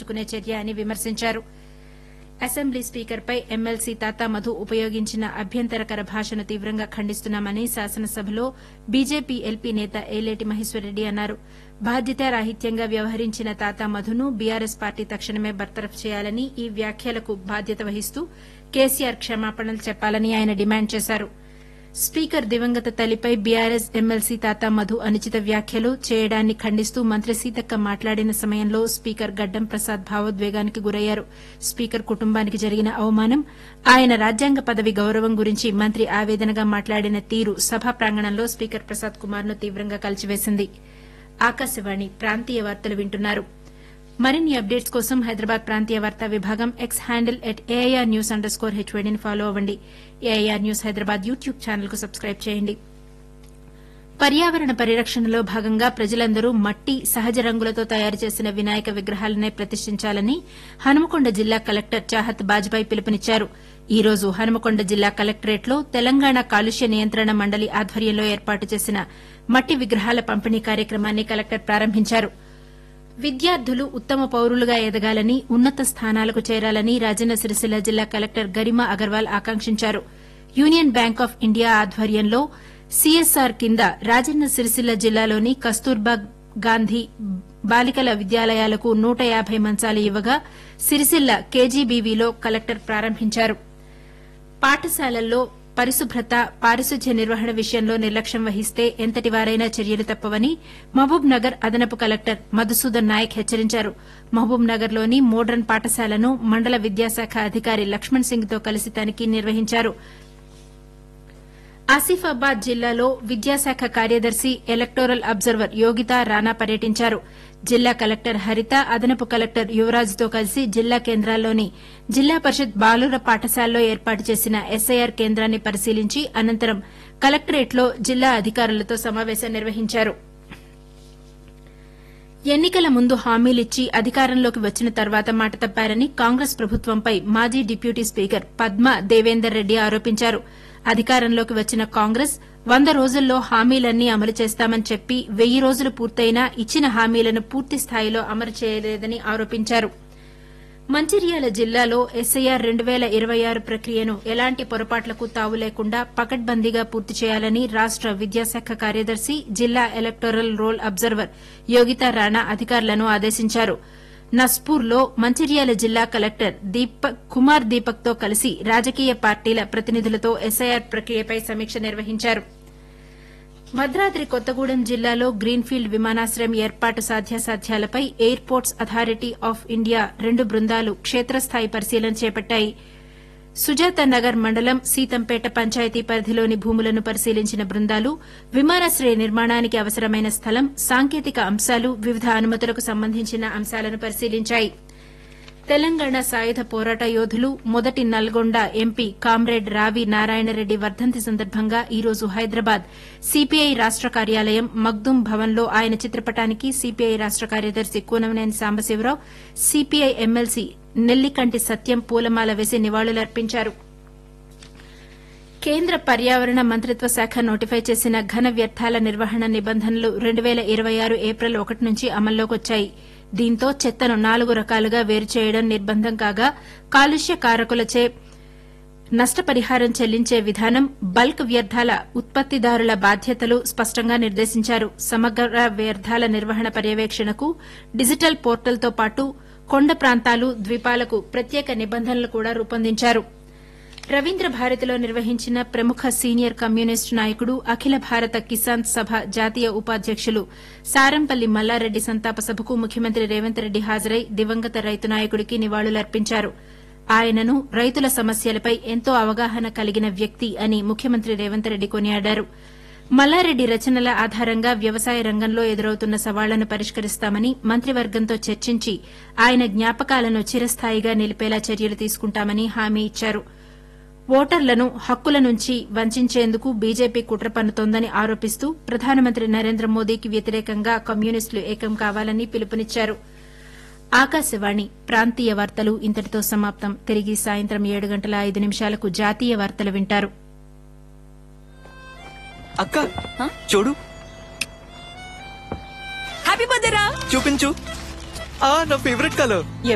తప్పించుకునే చర్య అని విమర్శించారు అసెంబ్లీ స్పీకర్పై ఎమ్మెల్సీ తాతా మధు ఉపయోగించిన అభ్యంతరకర భాషను తీవ్రంగా ఖండిస్తున్నామని శాసనసభలో బీజేపీ ఎల్పీ నేత ఏలేటి మహేశ్వరరెడ్డి అన్నారు బాధ్యతారాహిత్యంగా వ్యవహరించిన తాతా మధును బీఆర్ఎస్ పార్టీ తక్షణమే బర్తరఫ్ చేయాలని ఈ వ్యాఖ్యలకు బాధ్యత వహిస్తూ కేసీఆర్ క్షమాపణలు చెప్పాలని ఆయన డిమాండ్ చేశారు స్పీకర్ దివంగత తల్లిపై బీఆర్ఎస్ ఎమ్మెల్సీ తాతా మధు అనుచిత వ్యాఖ్యలు చేయడాన్ని ఖండిస్తూ మంత్రి సీతక్క మాట్లాడిన సమయంలో స్పీకర్ గడ్డం ప్రసాద్ భావోద్వేగానికి గురయ్యారు స్పీకర్ కుటుంబానికి జరిగిన అవమానం ఆయన రాజ్యాంగ పదవి గౌరవం గురించి మంత్రి ఆవేదనగా మాట్లాడిన తీరు సభా ప్రాంగణంలో స్పీకర్ ప్రసాద్ కుమార్ ను తీవ్రంగా కలిచివేసింది ఆకాశవాణి ప్రాంతీయ వార్తలు వింటున్నారు మరిన్ని అప్డేట్స్ కోసం హైదరాబాద్ ప్రాంతీయ వార్తా విభాగం X handle at AIR news underscore హెచ్వైడీని ఫాలో అవ్వండి AIR news Hyderabad YouTube channel కు సబ్స్క్రైబ్ చేయండి పర్యావరణ పరిరక్షణలో భాగంగా ప్రజలందరూ మట్టి సహజ రంగులతో తయారు చేసిన వినాయక విగ్రహాలనే ప్రతిష్ఠించాలని హనుమకొండ జిల్లా కలెక్టర్ చాహత్ బాజ్పాయ్ పిలుపునిచ్చారు ఈ రోజు హనుమకొండ జిల్లా కలెక్టరేట్లో తెలంగాణ కాలుష్య నియంత్రణ మండలి ఆధ్వర్యంలో ఏర్పాటు చేసిన మట్టి విగ్రహాల పంపిణీ కార్యక్రమాన్ని కలెక్టర్ ప్రారంభించారు విద్యార్థులు ఉత్తమ పౌరులుగా ఎదగాలని ఉన్నత స్థానాలకు చేరాలని రాజన్న సిరిసిల్ల జిల్లా కలెక్టర్ గరిమా అగర్వాల్ ఆకాంక్షించారు యూనియన్ బ్యాంక్ ఆఫ్ ఇండియా ఆధ్వర్యంలో సీఎస్ఆర్ కింద రాజన్న సిరిసిల్ల జిల్లాలోని కస్తూర్బా గాంధీ బాలికల విద్యాలయాలకు నూట యాబై మంచాలు ఇవ్వగా సిరిసిల్ల కేజీబీవీలో కలెక్టర్ ప్రారంభించారు పాఠశాలల్లో పరిశుభ్రత పారిశుధ్య నిర్వహణ విషయంలో నిర్లక్ష్యం వహిస్తే ఎంతటి వారైనా చర్యలు తప్పవని మహబూబ్ నగర్ అదనపు కలెక్టర్ మధుసూదన్ నాయక్ హెచ్చరించారు మహబూబ్ నగర్లోని మోడ్రన్ పాఠశాలను మండల విద్యాశాఖ అధికారి లక్ష్మణ్ సింగ్తో కలిసి తనిఖీ నిర్వహించారు ఆసిఫాబాద్ జిల్లాలో విద్యాశాఖ కార్యదర్శి ఎలక్టోరల్ అబ్జర్వర్ యోగితా రాణా పర్యటించారు జిల్లా కలెక్టర్ హరిత అదనపు కలెక్టర్ యువరాజుతో కలిసి జిల్లా కేంద్రాల్లోని జిల్లా పరిషత్ బాలుర పాఠశాలలో ఏర్పాటు చేసిన ఎస్ఐఆర్ కేంద్రాన్ని పరిశీలించి అనంతరం కలెక్టరేట్లో జిల్లా అధికారులతో సమావేశం నిర్వహించారు ఎన్నికల ముందు హామీలిచ్చి అధికారంలోకి వచ్చిన తర్వాత మాట తప్పారని కాంగ్రెస్ ప్రభుత్వంపై మాజీ డిప్యూటీ స్పీకర్ పద్మా దేవేందర్ రెడ్డి ఆరోపించారు అధికారంలోకి వచ్చిన కాంగ్రెస్ వంద రోజుల్లో హామీలన్నీ అమలు చేస్తామని చెప్పి వెయ్యి రోజులు పూర్తయినా ఇచ్చిన హామీలను పూర్తి స్థాయిలో అమలు చేయలేదని ఆరోపించారు మంచిర్యాల జిల్లాలో ఎస్ఐఆర్ రెండు పేల ఇరవై ఆరు ప్రక్రియను ఎలాంటి పొరపాట్లకు తావు లేకుండా పకడ్బందీగా పూర్తి చేయాలని రాష్ట విద్యాశాఖ కార్యదర్శి జిల్లా electoral roll observer Yogita Rana అధికారులను ఆదేశించారు నస్పూర్లో మంచిర్యాల జిల్లా కలెక్టర్ దీపక్ కుమార్ దీపక్తో కలిసి రాజకీయ పార్టీల ప్రతినిధులతో ఎస్ఐఆర్ ప్రక్రియపై సమీక్ష నిర్వహించారు భద్రాద్రి కొత్తగూడెం జిల్లాలో గ్రీన్ఫీల్డ్ విమానాశ్రయం ఏర్పాటు సాధ్యాసాధ్యాలపై ఎయిర్పోర్ట్స్ అథారిటీ ఆఫ్ ఇండియా రెండు బృందాలు క్షేత్రస్థాయి పరిశీలన చేపట్టాయి సుజాత నగర్ మండలం సీతంపేట పంచాయతీ పరిధిలోని భూములను పరిశీలించిన బృందాలు విమానాశ్రయ నిర్మాణానికి అవసరమైన స్థలం సాంకేతిక అంశాలు వివిధ అనుమతులకు సంబంధించిన అంశాలను పరిశీలించాయి తెలంగాణ సాయుధ పోరాట యోధులు మొదటి నల్గొండ ఎంపీ కామ్రేడ్ రావి నారాయణరెడ్డి వర్దంతి సందర్భంగా ఈ రోజు హైదరాబాద్ సీపీఐ రాష్ట కార్యాలయం మగ్దుం భవన్లో ఆయన చిత్రపటానికి సీపీఐ రాష్ట కార్యదర్శి కూనమనేని సాంబశివరావు సీపీఐ ఎమ్మెల్సీ నెల్లికంటి సత్యం పూలమాల వేసి నివాళులర్పించారు కేంద్ర పర్యావరణ మంత్రిత్వ శాఖ నోటిఫై చేసిన ఘన వ్యర్థాల నిర్వహణ నిబంధనలు రెండు పేల ఇరవై ఆరు ఏప్రిల్ ఒకటి నుంచి అమల్లోకి వచ్చాయి దీంతో చెత్తను నాలుగు రకాలుగా వేరు చేయడం నిర్బంధం కాగా కాలుష్య కారకులచే నష్టపరిహారం చెల్లించే విధానం బల్క్ వ్యర్థాల ఉత్పత్తిదారుల బాధ్యతలు స్పష్టంగా నిర్దేశించారు సమగ్ర వ్యర్థాల నిర్వహణ పర్యవేక్షణకు డిజిటల్ పోర్టల్తో పాటు కొండ ప్రాంతాలు ద్వీపాలకు ప్రత్యేక నిబంధనలు కూడా రూపొందించారు రవీంద్ర భారతిలో నిర్వహించిన ప్రముఖ సీనియర్ కమ్యూనిస్టు నాయకుడు అఖిల భారత కిసాన్ సభ జాతీయ ఉపాధ్యకులు సారంపల్లి మల్లారెడ్డి సంతాప సభకు ముఖ్యమంత్రి రేవంత్ రెడ్డి హాజరై దివంగత రైతు నాయకుడికి నివాళులర్పించారు ఆయనను రైతుల సమస్యలపై ఎంతో అవగాహన కలిగిన వ్యక్తి అని ముఖ్యమంత్రి రేవంత్ రెడ్డి కొనియాడారు మల్లారెడ్డి రచనల ఆధారంగా వ్యవసాయ రంగంలో ఎదురవుతున్న సవాళ్లను పరిష్కరిస్తామని మంత్రివర్గంతో చర్చించి ఆయన జ్ఞాపకాలను చిరస్థాయిగా నిలిపేలా చర్యలు తీసుకుంటామని హామీ ఇచ్చారు ఓటర్లను హక్కుల నుంచి వంచేందుకు బీజేపీ కుట్ర పన్నుతోందని ఆరోపిస్తూ ప్రధానమంత్రి నరేంద్ర మోదీకి వ్యతిరేకంగా కమ్యూనిస్టులు ఏకం కావాలని పిలుపునిచ్చారు ఆకాశవాణి ప్రాంతీయ వార్తలు ఇంతటితో సమాప్తం తిరిగి సాయంత్రం ఏడు గంటల ఐదు నిమిషాలకు జాతీయ వార్తలు వింటారు అక్క చూడు హ్యాపీ బర్త్డే రా చూపించు ఆ నా ఫేవరెట్ కలర్